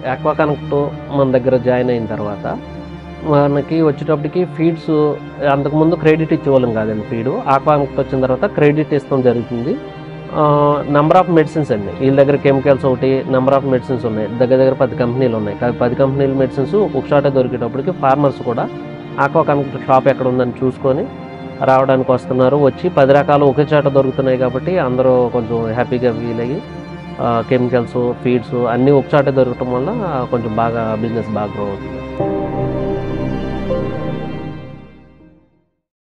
aqua connect మన దగ్గర join అయిన తర్వాత మనకి వచ్చేటప్పటికి ఫీడ్స్ అంతకుముందు క్రెడిట్ ఇచ్చేవాళ్ళం కాదండి ఫీడ్ ఆక్వా కనెక్ట్ వచ్చిన తర్వాత క్రెడిట్ ఇస్తాం జరుగుతుంది నెంబర్ ఆఫ్ మెడిసిన్స్ అండి వీళ్ళ దగ్గర కెమికల్స్ ఒకటి నెంబర్ ఆఫ్ మెడిసిన్స్ ఉన్నాయి దగ్గర దగ్గర పది కంపెనీలు ఉన్నాయి కానీ పది కంపెనీల మెడిసిన్స్ ఒక షాటే దొరికేటప్పటికి ఫార్మర్స్ కూడా ఆక్వా కనెక్ట్ షాప్ ఎక్కడ ఉందని చూసుకొని రావడానికి వస్తున్నారు వచ్చి పది రకాలు ఒకే చోట దొరుకుతున్నాయి కాబట్టి అందరూ కొంచెం హ్యాపీగా ఫీల్ అయ్యి కెమికల్స్ ఫీడ్స్ అన్నీ ఒక చోటే దొరకటం వల్ల కొంచెం బాగా బిజినెస్ బాగా గ్రో అవుతుంది